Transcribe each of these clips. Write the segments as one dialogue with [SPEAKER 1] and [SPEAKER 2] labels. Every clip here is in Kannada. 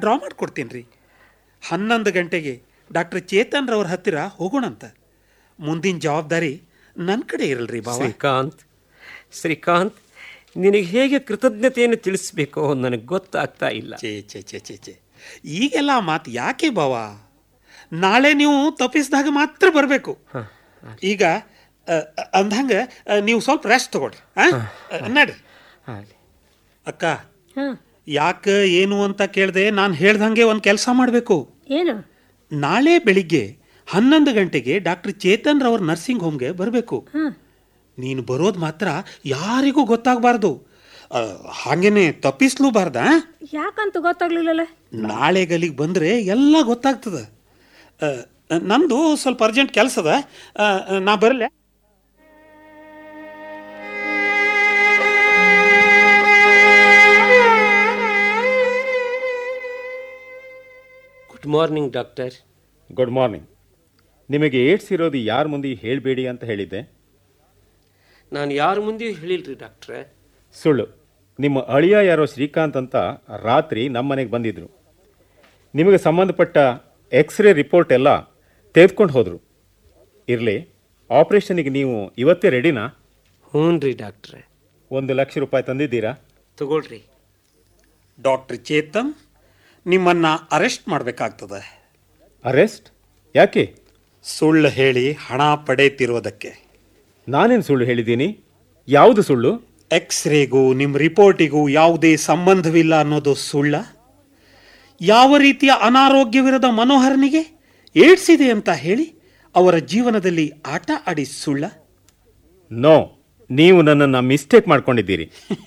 [SPEAKER 1] ಡ್ರಾ ಮಾಡಿಕೊಡ್ತೀನಿ ರೀ ಹನ್ನೊಂದು ಗಂಟೆಗೆ ಡಾಕ್ಟರ್ ಚೇತನ್ ರವ್ರ ಹತ್ತಿರ ಹೋಗೋಣಂತ ಮುಂದಿನ ಜವಾಬ್ದಾರಿ ನನ್ನ ಕಡೆ ಇರಲ್ರಿ ಬಾವ
[SPEAKER 2] ಶ್ರೀಕಾಂತ್ ಶ್ರೀಕಾಂತ್ ನಿನಗೆ ಹೇಗೆ ಕೃತಜ್ಞತೆಯನ್ನು ತಿಳಿಸ್ಬೇಕೋ ನನಗೆ ಗೊತ್ತಾಗ್ತಾ ಇಲ್ಲ
[SPEAKER 1] ಚೇ ಚೇ ಚೇ ಚೇ ಚೇ ಈಗೆಲ್ಲ ಮಾತು ಯಾಕೆ ಬಾವ ನಾಳೆ ನೀವು ತಪ್ಪಿಸಿದಾಗ ಮಾತ್ರ ಬರಬೇಕು ಈಗ ಅ, ಅ, ಅಂದಂಗ ಅ, ನೀವು ಸ್ವಲ್ಪ ರೆಸ್ಟ್ ತಗೊಳ್ರಿ ಆ? ಅ, ನಡ್ರಿ
[SPEAKER 2] ಆಗಲಿ
[SPEAKER 1] ಅಕ್ಕ ಯಾಕೆ ಏನು ಅಂತ ಕೇಳಿದೆ ನಾನು ಹೇಳ್ದಂಗೆ ಒಂದು ಕೆಲಸ ಮಾಡಬೇಕು
[SPEAKER 3] ಏನು
[SPEAKER 1] ನಾಳೆ ಬೆಳಿಗ್ಗೆ ಹನ್ನೊಂದು ಗಂಟೆಗೆ ಡಾಕ್ಟರ್ ಚೇತನ್ ರವ್ರ ನರ್ಸಿಂಗ್ ಹೋಮ್ಗೆ ಬರಬೇಕು ನೀನು ಬರೋದು ಮಾತ್ರ ಯಾರಿಗೂ ಗೊತ್ತಾಗಬಾರ್ದು ಹಾಗೇನೆ ತಪ್ಪಿಸ್ಲೂಬಾರ್ದ
[SPEAKER 3] ಯಾಕಂತ ಗೊತ್ತಾಗ್ಲಿಲ್ಲಲ್ಲ
[SPEAKER 1] ನಾಳೆ ಗಲಿಗೆ ಬಂದರೆ ಎಲ್ಲ ಗೊತ್ತಾಗ್ತದೆ ಆ, ನಂದು ಸ್ವಲ್ಪ ಅರ್ಜೆಂಟ್ ಕೆಲಸ ಅದ ಆ, ನಾ ಬರಲೆ
[SPEAKER 2] good morning doctor
[SPEAKER 4] good morning ನಿಮಗೆ ಏಡ್ಸ್ ಇರೋದು ಯಾರ ಮುಂದೆ ಹೇಳಬೇಡಿ ಅಂತ ಹೇಳಿದ್ದೆ
[SPEAKER 2] ನಾನು ಯಾರ ಮುಂದೆಯೂ ಹೇಳಿಲ್ರಿ ಡಾಕ್ಟ್ರೆ
[SPEAKER 4] ಸುಳ್ಳು ನಿಮ್ಮ ಅಳಿಯ ಯಾರೋ ಶ್ರೀಕಾಂತ್ ಅಂತ ರಾತ್ರಿ ನಮ್ಮ ಮನೆಗೆ ಬಂದಿದ್ರು ನಿಮಗೆ ಸಂಬಂಧಪಟ್ಟ ಎಕ್ಸ್ರೇ ರಿಪೋರ್ಟ್ ಎಲ್ಲ ತೆಗೆದುಕೊಂಡು ಹೋದರು ಇರಲಿ ಆಪ್ರೇಷನಿಗೆ ನೀವು ಇವತ್ತೇ ರೆಡಿನಾ
[SPEAKER 2] ಹ್ಞೂ ರೀ ಡಾಕ್ಟ್ರೆ
[SPEAKER 4] ಒಂದು ಲಕ್ಷ ರೂಪಾಯಿ ತಂದಿದ್ದೀರಾ
[SPEAKER 2] ತಗೊಳ್ರಿ
[SPEAKER 1] ಡಾಕ್ಟರ್ ಚೇತನ್ ನಿಮ್ಮನ್ನ ಅರೆಸ್ಟ್ ಮಾಡಬೇಕಾಗ್ತದೆ
[SPEAKER 4] ಅರೆಸ್ಟ್ ಯಾಕೆ
[SPEAKER 1] ಸುಳ್ಳು ಹೇಳಿ ಹಣ ಪಡೆಯುತ್ತಿರೋದಕ್ಕೆ
[SPEAKER 4] ನಾನೇನು ಸುಳ್ಳು ಹೇಳಿದ್ದೀನಿ ಯಾವುದು ಸುಳ್ಳು
[SPEAKER 1] ಎಕ್ಸ್ರೇಗೂ ನಿಮ್ಮ ರಿಪೋರ್ಟಿಗೂ ಯಾವುದೇ ಸಂಬಂಧವಿಲ್ಲ ಅನ್ನೋದು ಸುಳ್ಳ ಯಾವ ರೀತಿಯ ಅನಾರೋಗ್ಯವಿರದ ಮನೋಹರನಿಗೆ ಏಡ್ಸ್ ಇದೆ ಅಂತ ಹೇಳಿ ಅವರ ಜೀವನದಲ್ಲಿ ಆಟ ಆಡಿ ಸುಳ್ಳ
[SPEAKER 4] ನೋ ನೀವು ನನ್ನನ್ನು ಮಿಸ್ಟೇಕ್ ಮಾಡ್ಕೊಂಡಿದ್ದೀರಿ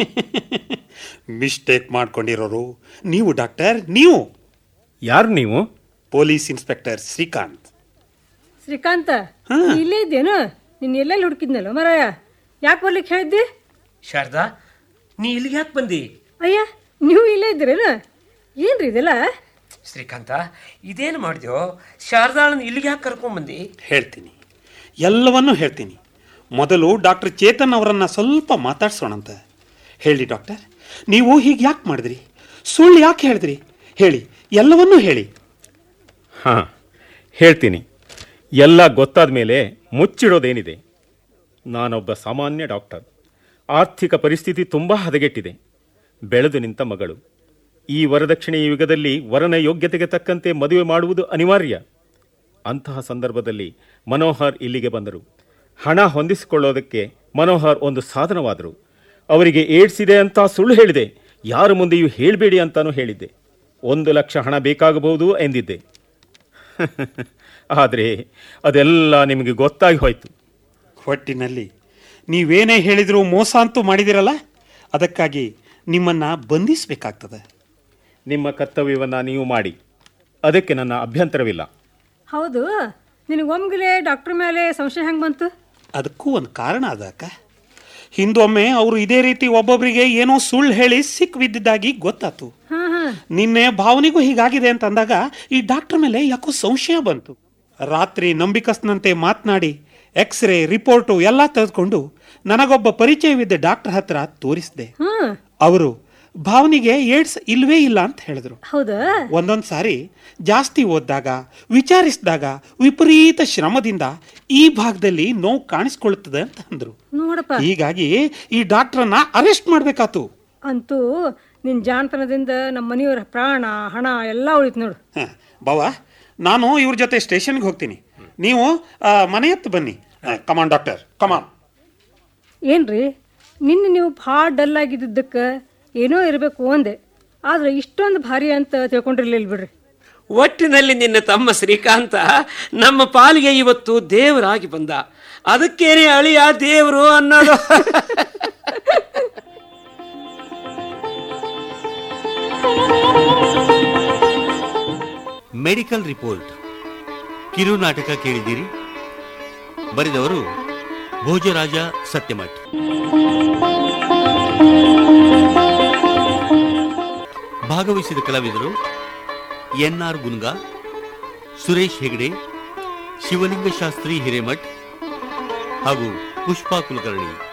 [SPEAKER 1] ಮಿಸ್ಟೇಕ್ ಮಾಡ್ಕೊಂಡಿರೋರು ನೀವು ಡಾಕ್ಟರ್ ನೀವು
[SPEAKER 4] ಯಾರು ನೀವು
[SPEAKER 1] ಪೊಲೀಸ್ ಇನ್ಸ್ಪೆಕ್ಟರ್ ಶ್ರೀಕಾಂತ್
[SPEAKER 3] ಶ್ರೀಕಾಂತ ನೀ ಇಲ್ಲೇ ಇದ್ದೇನು ನಿನ್ನ ಎಲ್ಲೆಲ್ಲಿ ಹುಡುಕಿದ್ನಲ್ಲ ಮರಾಯ ಯಾಕೆ ಬರ್ಲಿಕ್ಕೆ ಹೇಳಿದ್ದಿ
[SPEAKER 2] ಶಾರದಾ ನೀ ಇಲ್ಲಿಗೆ ಯಾಕೆ ಬಂದಿ
[SPEAKER 3] ಅಯ್ಯ ನೀವು ಇಲ್ಲೇ ಇದ್ದೀರೇನು ಏನ್ರಿ ಇದೆಲ್ಲ
[SPEAKER 2] ಶ್ರೀಕಾಂತ ಇದೇನು ಮಾಡಿದ್ಯೋ ಶಾರದಾಳನ್ನ ಇಲ್ಲಿಗೆ ಯಾಕೆ ಕರ್ಕೊಂಡ್ಬಂದಿ
[SPEAKER 1] ಹೇಳ್ತೀನಿ ಎಲ್ಲವನ್ನೂ ಹೇಳ್ತೀನಿ ಮೊದಲು ಡಾಕ್ಟರ್ ಚೇತನ್ ಅವರನ್ನ ಸ್ವಲ್ಪ ಮಾತಾಡ್ಸೋಣಂತ ಹೇಳಿ ಡಾಕ್ಟರ್ ನೀವು ಹೀಗೆ ಯಾಕೆ ಮಾಡಿದ್ರಿ ಸುಳ್ಳು ಯಾಕೆ ಹೇಳಿದ್ರಿ ಹೇಳಿ ಎಲ್ಲವನ್ನೂ ಹೇಳಿ
[SPEAKER 4] ಹಾಂ ಹೇಳ್ತೀನಿ ಎಲ್ಲ ಗೊತ್ತಾದ ಮೇಲೆ ಮುಚ್ಚಿಡೋದೇನಿದೆ ನಾನೊಬ್ಬ ಸಾಮಾನ್ಯ ಡಾಕ್ಟರ್ ಆರ್ಥಿಕ ಪರಿಸ್ಥಿತಿ ತುಂಬ ಹದಗೆಟ್ಟಿದೆ ಬೆಳೆದು ನಿಂತ ಮಗಳು ಈ ವರದಕ್ಷಿಣೆ ಯುಗದಲ್ಲಿ ವರನ ಯೋಗ್ಯತೆಗೆ ತಕ್ಕಂತೆ ಮದುವೆ ಮಾಡುವುದು ಅನಿವಾರ್ಯ ಅಂತಹ ಸಂದರ್ಭದಲ್ಲಿ ಮನೋಹರ್ ಇಲ್ಲಿಗೆ ಬಂದರು ಹಣ ಹೊಂದಿಸಿಕೊಳ್ಳೋದಕ್ಕೆ ಮನೋಹರ್ ಒಂದು ಸಾಧನವಾದರು ಅವರಿಗೆ ಏಡ್ಸ್ ಇದೆ ಅಂತ ಸುಳ್ಳು ಹೇಳಿದೆ ಯಾರ ಮುಂದೆಯೂ ಹೇಳಬೇಡಿ ಅಂತಾನೂ ಹೇಳಿದ್ದೆ ಒಂದು ಲಕ್ಷ ಹಣ ಬೇಕಾಗಬಹುದು ಎಂದಿದ್ದೆ ಆದರೆ ಅದೆಲ್ಲ ನಿಮಗೆ ಗೊತ್ತಾಗಿ ಹೋಯ್ತು
[SPEAKER 1] ಒಟ್ಟಿನಲ್ಲಿ ನೀವೇನೇ ಹೇಳಿದರೂ ಮೋಸ ಅಂತೂ ಮಾಡಿದಿರಲ್ಲ ಅದಕ್ಕಾಗಿ ನಿಮ್ಮನ್ನ ಬಂಧಿಸಬೇಕಾಗ್ತದೆ
[SPEAKER 4] ನಿಮ್ಮ ಕರ್ತವ್ಯವನ್ನು ನೀವು ಮಾಡಿ ಅದಕ್ಕೆ ನನ್ನ ಅಭ್ಯಂತರವಿಲ್ಲ
[SPEAKER 3] ಹೌದು ನಿನಗೊಮ್ಗಿಲೆ ಡಾಕ್ಟರ್ ಮೇಲೆ ಸಂಶಯ ಹೆಂಗೆ ಬಂತು
[SPEAKER 1] ಅದಕ್ಕೂ ಒಂದು ಕಾರಣ ಅದ ಅಕ್ಕ ಹಿಂದೊಮ್ಮೆ ಅವರು ಇದೇ ರೀತಿ ಒಬ್ಬೊಬ್ಬರಿಗೆ ಏನೋ ಸುಳ್ಳು ಹೇಳಿ ಸಿಕ್ ಬಿದ್ದಿದ್ದಾಗಿ ಗೊತ್ತಾತು
[SPEAKER 3] ಹಾಂ ಹಾಂ
[SPEAKER 1] ನಿನ್ನೆ ಭಾವನೆಗೂ ಹೀಗಾಗಿದೆ ಅಂತ ಅಂದಾಗ ಈ ಡಾಕ್ಟರ್ ಮೇಲೆ ಯಾಕೋ ಸಂಶಯ ಬಂತು ರಾತ್ರಿ ನಂಬಿಕಸ್ನಂತೆ ಮಾತನಾಡಿ ಎಕ್ಸ್ರೇ ರಿಪೋರ್ಟು ಎಲ್ಲ ತೆಗೆದುಕೊಂಡು ನನಗೊಬ್ಬ ಪರಿಚಯವಿದ್ದ ಡಾಕ್ಟರ್ ಹತ್ರ ತೋರಿಸಿದೆ
[SPEAKER 3] ಹಾಂ
[SPEAKER 1] ಅವರು ಭಾವನಿಗೆ ಏಡ್ಸ್ ಇಲ್ವೇ ಇಲ್ಲ ಅಂತ ಹೇಳಿದ್ರು
[SPEAKER 3] ಹೌದಾ
[SPEAKER 1] ಒಂದೊಂದು ಸಾರಿ ಜಾಸ್ತಿ ಓದಿದಾಗ ವಿಚಾರಿಸಿದಾಗ ವಿಪರೀತ ಶ್ರಮದಿಂದ ಈ ಭಾಗದಲ್ಲಿ ನೋವು ಕಾಣಿಸ್ಕೊಳ್ಳುತ್ತದೆ ಅಂತ ಅಂದ್ರು
[SPEAKER 3] ನೋಡಪ್ಪ
[SPEAKER 1] ಹೀಗಾಗಿ ಈ ಡಾಕ್ಟ್ರನ್ನ ಅರೆಸ್ಟ್ ಮಾಡ್ಬೇಕಾತು
[SPEAKER 3] ಅಂತೂ ನಿನ್ನ ಜಾಣತನದಿಂದ ನಮ್ಮ ಮನೆಯವರ ಪ್ರಾಣ ಹಣ ಎಲ್ಲ ಉಳಿತು ನೋಡು
[SPEAKER 1] ಹ, ಬಾವ ನಾನು ಇವ್ರ ಜೊತೆ ಸ್ಟೇಷನ್ಗೆ ಹೋಗ್ತೀನಿ ನೀವು ಆ, ಮನೆ ಹತ್ತು ಬನ್ನಿ ಕಮಾನ್ ಡಾಕ್ಟರ್ ಕಮಾನ್
[SPEAKER 3] ಏನ್ರಿ ನಿನ್ನೆ ನೀವು ಭಾಳ ಡಲ್ ಆಗಿದ್ದಕ್ಕೆ ಏನೋ ಇರಬೇಕು ಅಂದೆ ಆದ್ರೆ ಇಷ್ಟೊಂದು ಭಾರಿ ಅಂತ ತಿಳ್ಕೊಂಡಿರ್ಲಿಲ್ಲ ಬಿಡ್ರಿ
[SPEAKER 2] ಒಟ್ಟಿನಲ್ಲಿ ನಿನ್ನ ತಮ್ಮ ಶ್ರೀಕಾಂತ ನಮ್ಮ ಪಾಲಿಗೆ ಇವತ್ತು ದೇವರಾಗಿ ಬಂದ ಅದಕ್ಕೇನೆ ಅಳಿಯ ದೇವರು ಅನ್ನೋದು
[SPEAKER 5] ಮೆಡಿಕಲ್ ರಿಪೋರ್ಟ್ ಕಿರು ನಾಟಕ ಕೇಳಿದ್ದೀರಿ ಬರೆದವರು ಭೋಜರಾಜ ಸತ್ಯಮಠ್ ಭಾಗವಹಿಸಿದ ಕಲಾವಿದರು ಎನ್ ಆರ್ ಗುನ್ಗಾ ಸುರೇಶ್ ಹೆಗಡೆ ಶಿವಲಿಂಗ ಶಾಸ್ತ್ರಿ ಹಿರೇಮಠ್ ಹಾಗೂ ಪುಷ್ಪಾ ಕುಲಕರ್ಣಿ